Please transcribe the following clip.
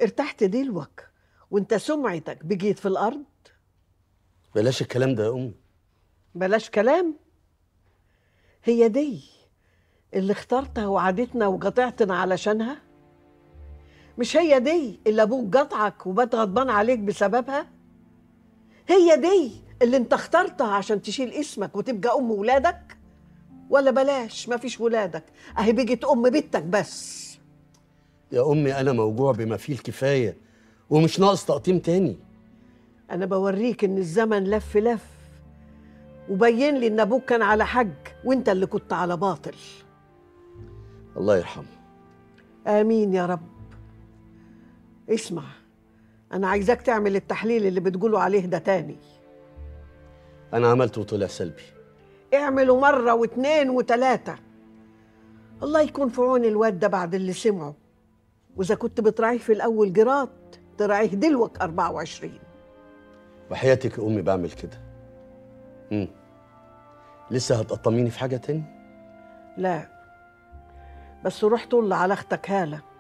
ارتحت دلوك وانت سمعتك بقيت في الارض بلاش الكلام ده يا امي بلاش كلام هي دي اللي اخترتها وعادتنا وقطعتنا علشانها مش هي دي اللي ابوك قطعك وبات غضبان عليك بسببها هي دي اللي انت اخترتها عشان تشيل اسمك وتبقى ام ولادك ولا بلاش مفيش ولادك اهي بقت ام بنتك بس يا امي انا موجوع بما فيه الكفايه ومش ناقص تقطيم تاني انا بوريك ان الزمن لف لف وبين لي ان ابوك كان على حق وانت اللي كنت على باطل الله يرحمه امين يا رب اسمع انا عايزاك تعمل التحليل اللي بتقولوا عليه ده تاني انا عملته وطلع سلبي اعمله مرة واتنين وتلاتة الله يكون في عون الواد ده بعد اللي سمعه وإذا كنت بتراعيه في الأول جراد تراعيه دلوك 24 وحياتك يا امي بعمل كده امم لسه هتقطميني في حاجه تاني لا بس روح طل على أختك هالة